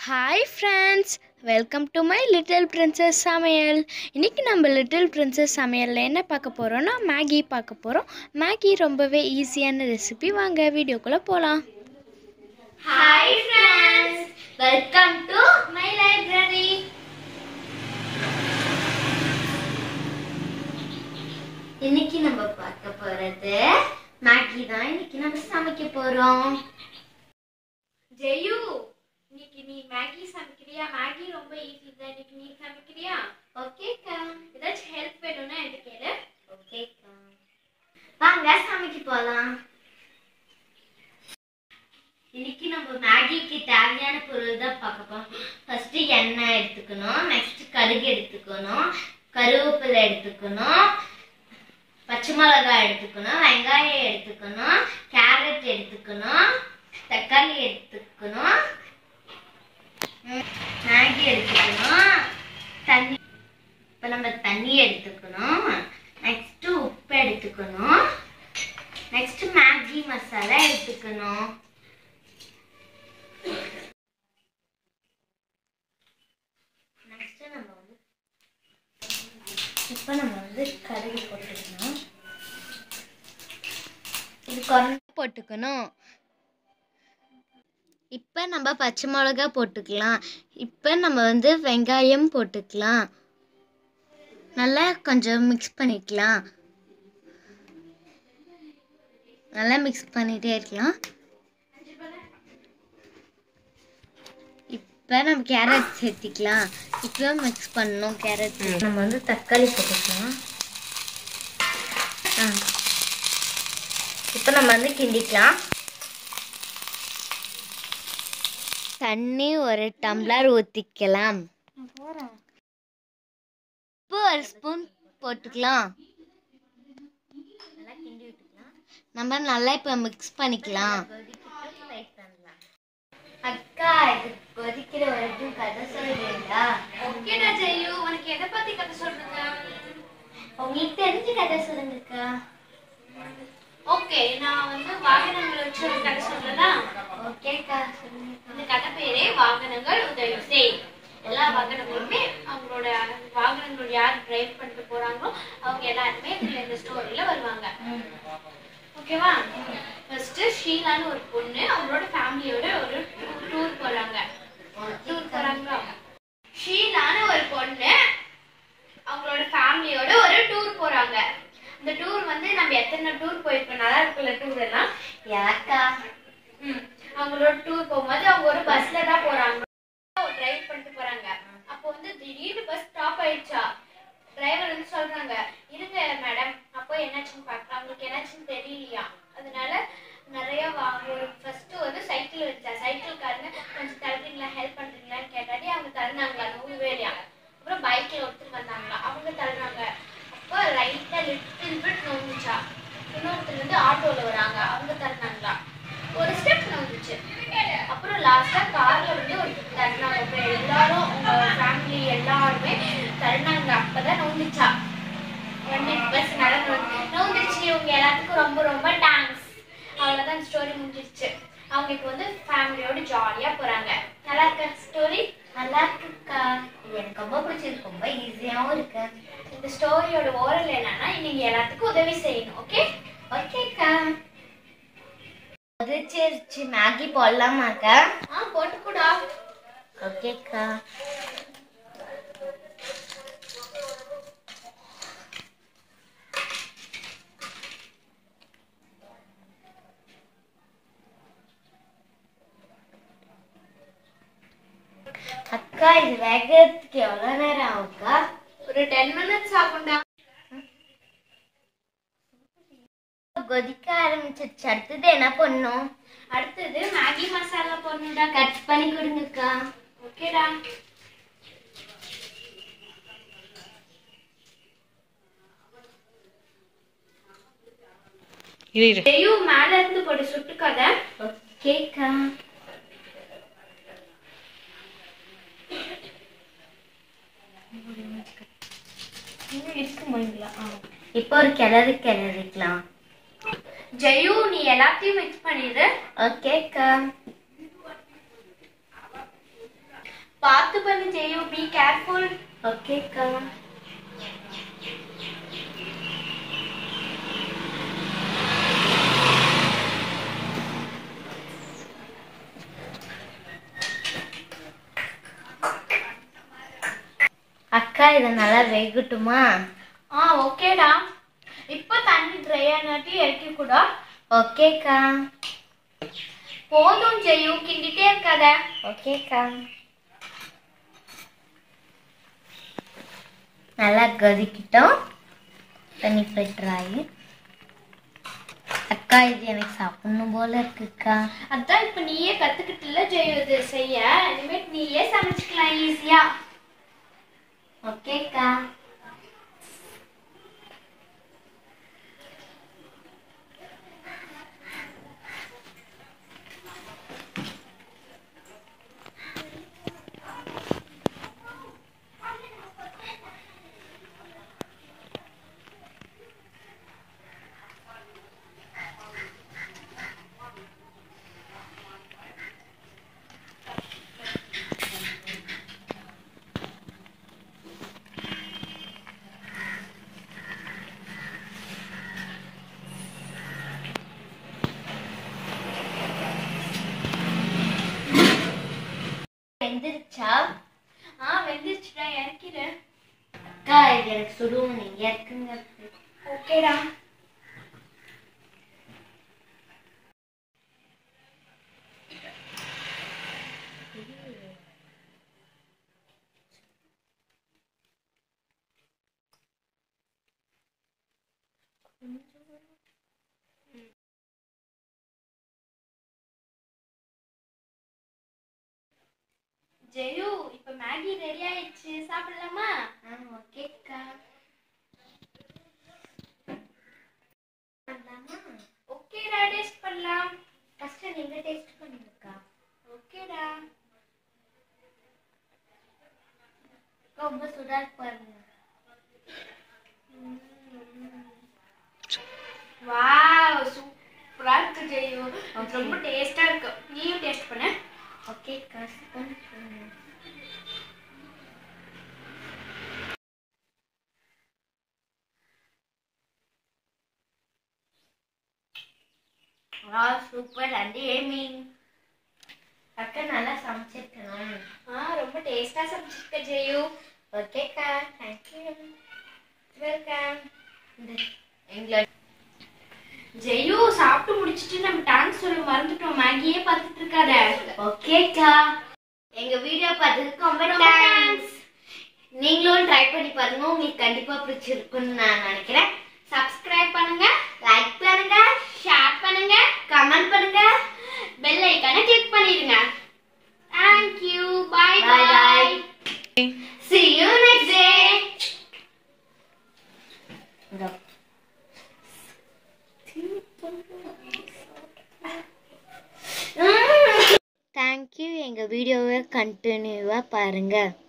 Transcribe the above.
Hi friends welcome to my little princess சமையல் இன்றைக்கி நம்ம லிட்டில் பிரின்சஸ் சமையலில் என்ன பார்க்க போகிறோன்னா மேகி பார்க்க போகிறோம் மேகி ரொம்பவே ஈஸியான ரெசிபி வாங்க வீடியோக்குள்ளே போகலாம் hi friends welcome to my library இன்னைக்கு நம்ம பார்க்க போறது மேகி தான் இன்னைக்கு நம்ம சமைக்க போறோம் ஜெயு இன்னைக்கு நீ மேகி சமைக்கிறியா மேகி ரொம்ப ஈஸி தான் இன்னைக்கு நீ சமைக்கிறியா ஓகேக்கா ஏதாச்சும் ஹெல்ப் வேணும்னா என்கிட்ட கேளு ஓகேக்கா வாங்க சமைக்க போலாம் இன்னைக்கு நம்ம மேகிக்கு தேவையான பொருள் தான் பார்க்க போறோம் ஃபர்ஸ்ட் எண்ணெய் எடுத்துக்கணும் நெக்ஸ்ட் கடுகு எடுத்துக்கணும் கருவேப்பிலை எடுத்துக்கணும் பச்சை மிளகாய் எடுத்துக்கணும் வெங்காயம் எடுத்துக்கணும் கேரட் எடுத்துக்கணும் தக்காளி எடுத்துக்கணும் ம், மேகி எடுத்துக்கணும் தண்ணி இப்போ நம்ம தண்ணி எடுத்துக்கணும் நெக்ஸ்ட் உப்பு எடுத்துக்கணும் நெக்ஸ்ட் மேகி மசாலா எடுத்துக்கணும் நெக்ஸ்ட் நம்ம வந்து இப்போ நம்ம வந்து கடுகு போட்டுக்கணும் இது குறைஞ்ச போட்டுக்கணும் இப்போ நம்ம பச்சை மிளகா போட்டுக்கலாம் இப்போ நம்ம வந்து வெங்காயம் போட்டுக்கலாம் நல்லா கொஞ்சம் மிக்ஸ் பண்ணிக்கலாம் நல்லா மிக்ஸ் பண்ணிகிட்டே இருக்கலாம் இப்போ நம்ம கேரட் சேர்த்திக்கலாம் இப்போ மிக்ஸ் பண்ணணும் கேரட் நம்ம வந்து தக்காளி போட்டுக்கலாம் ஆ இப்போ நம்ம வந்து கிண்டிக்கலாம் தண்ணி ஒரு டம்ளர் ஊற்றிக்கலாம் உப்பு ஒரு ஸ்பூன் போட்டுக்கலாம் நல்லா கிண்டி விட்டுக்கலாம் நம்ம நல்லா இப்போ மிக்ஸ் பண்ணிக்கலாம் கொதிக்கிட்டு வெயிட் பண்ணலாம் அக்கா இது கொதிக்கிற வரைக்கும் கதை சொல்றீங்களா ஓகேடா ஜெயு உனக்கு எதை பத்தி கதை சொல்றீங்க உங்களுக்கு தெரிஞ்ச கதை சொல்லுங்கக்கா ஓகே நான் வந்து வாகனங்கள் வச்சு ஒரு கதை சொல்றேன்னா ஓகேக்கா சொல்லுங்க இந்த கதை பேரே வாகனங்கள் உதவி செய் எல்லா வாகனங்களுமே அவங்களோட வாகனங்கள் யார் டிரைவ் பண்ணிட்டு போறாங்களோ அவங்க எல்லாருமே இதுல இந்த ஸ்டோரியில வருவாங்க ஓகேவா ஃபர்ஸ்ட் ஷீலான்னு ஒரு பொண்ணு அவங்களோட ஃபேமிலியோட ஒரு டூர் போறாங்க டூர் போறாங்களா ஷீலான்னு ஒரு பொண்ணு அவங்களோட ஃபேமிலியோட ஒரு டூர் போறாங்க இந்த டூர் வந்து நம்ம எத்தனை டூர் போயிருக்கோம் நல்லா இருக்குல்ல டூர் எல்லாம் யாக்கா ம். அவங்களோட டூர் போகும்போது அவங்க ஒரு பஸ்ல தான் போறாங்க டிரைவ் பண்ணிட்டு போறாங்க அப்போ வந்து திடீர்னு பஸ் ஸ்டாப் ஆயிடுச்சா டிரைவர் வந்து சொல்றாங்க இருங்க மேடம் அப்போ என்னாச்சுன்னு பார்க்கலாம் அவங்களுக்கு என்னாச்சுன்னு தெரியலையா அதனால நிறைய வா- ஒரு ஃபர்ஸ்ட் வந்து சைக்கிள் வச்சா சைக்கிள்காரங்க கொஞ்சம் தள்ளுறீங்களா ஹெல்ப் பண்றீங்களான்னு கேட்டாடி அவங்க தள்ளினாங்களா நூறு இல்லையா அப்புறம் பைக்ல ஒருத்தர் வந்தாங்களா அவங்க தள்ளுறாங்க அப்போ லைட்டா லிட்டில் பிட் நோந்துச்சா இன்னொருத்தர் வந்து ஆட்டோல வராங்க அவங்க தள்ளினாங்களா ஒரு ஸ்டெப் நோந்துச்சு அப்புறம் லாஸ்டா கார்ல வந்து ஒரு தள்ளினாங்க இப்போ எல்லாரும் உங்க ஃபேமிலி எல்லாருமே தள்ளினாங்க அப்பதான் நோந்துச்சா உடனே பஸ் நடந்து வந்து நோந்துச்சு இவங்க எல்லாத்துக்கும் ரொம்ப ரொம்ப தேங்க்ஸ் அவ்வளோதான் ஸ்டோரி முடிஞ்சிருச்சு அவங்க இப்போ வந்து ஃபேமிலியோட ஜாலியா போறாங்க நல்லா இருக்க ஸ்டோரி நல்லா இருக்குக்கா இது எனக்கு ரொம்ப பிடிச்சிருக்கு ரொம்ப ஈஸியாகவும் இருக்கு இந்த ஸ்டோரியோட ஓரல் என்னன்னா நீங்க எல்லாத்துக்கும் உதவி செய்யணும் ஓகே ஓகேக்கா கொதிச்சிருச்சு மேகி போடலாமாக்கா ஆ போட்டுக்கூடா ஓகேக்கா அக்கா இது வேகிறதுக்கு எவ்வளோ நேரம் ஆகுக்கா ஒரு டென் மினிட்ஸ் ஆகும்டா கொதிக்க ஆரம்பிச்சிருச்சு அடுத்தது என்ன பண்ணும் அடுத்தது மேகி மசாலா போடணும்டா கட் பண்ணி கொடுங்கக்கா ஓகேடா ஜெயு மேல இருந்து போட்டு சுட்டுக்காத ஓகேக்கா இப்போ ஒரு கிளறு கிளறிக்கலாம் ஜெயு நீ எல்லாத்தையும் மிக்ஸ் பண்ணிடு ஓகேக்கா பி கேர்ஃபுல் ஓகேக்கா அக்கா இதை நல்லா வேகட்டுமா ஆ ஓகேடா இப்போ தண்ணி ட்ரை ஆனாட்டி இறக்கி கூட ஓகேக்கா போதும் ஜெயு கிண்டிட்டே இருக்காத ஓகேக்கா நல்லா கொதிக்கிட்டோம் தண்ணி ஃபில்டர் ஆகி அக்கா இது எனக்கு சாப்பிடணும் போல இருக்குக்கா அதான் இப்போ நீயே கத்துக்கிட்டுல ஜெயு இது செய்ய இனிமேட் நீயே சமைச்சுக்கலாம் ஈஸியா ஓகேக்கா வெந்துருச்சா ஆ வெந்துருச்சுடா இறக்கிறேன் அக்கா இது எனக்கு சுடுவோம் நீங்க இருக்குங்க ஓகேடா ஜெயு இப்போ மேகி ரெடி ஆயிடுச்சு சாப்பிடலாமா ஆ ஓகேக்கா பண்ணலாமா ஓகேடா டேஸ்ட் பண்ணலாம் ஃபர்ஸ்ட் நீங்க டேஸ்ட் பண்ணுங்கக்கா ஓகேடா ரொம்ப சுடா இருக்கு பாருங்க வாவ் சூப்பரா இருக்கு ஜெயு அது ரொம்ப டேஸ்டா இருக்கு நீயும் டேஸ்ட் பண்ணு ஓகேக்கா ஸ்பூன் பண்ணுங்க ஆ சூப்பர் அண்ட் ஏமிங் அக்கா நல்லா சமைச்சிருக்கணும் ஆ ரொம்ப டேஸ்டா சமைச்சிருக்க ஜெயு ஓகேக்கா தேங்க்யூ வெல்கம் இந்த எங்களை ஜெயு சாப்பிட்டு முடிச்சிட்டு நம்ம டான்ஸ் சொல்ல மறந்துட்டோம் மேகியே பார்த்துட்டு இருக்காத ஓகேக்கா எங்க வீடியோ பார்த்ததுக்கு ரொம்ப ரொம்ப தேங்க்ஸ் நீங்களும் ட்ரை பண்ணி பாருங்க உங்களுக்கு கண்டிப்பா பிடிச்சிருக்குன்னு நான் நினைக்கிறேன் சப்ஸ்கிரைப் பண்ணுங்க லைக் பண்ணுங்க ஷேர் பண்ணுங்க கமெண்ட் பண்ணுங்க பெல் ஐக்கானை கிளிக் பண்ணிடுங்க thank you bye Bye bye bye. See you next day. Thank you எங்கள் வீடியோவை கண்டினியூவாக பாருங்கள்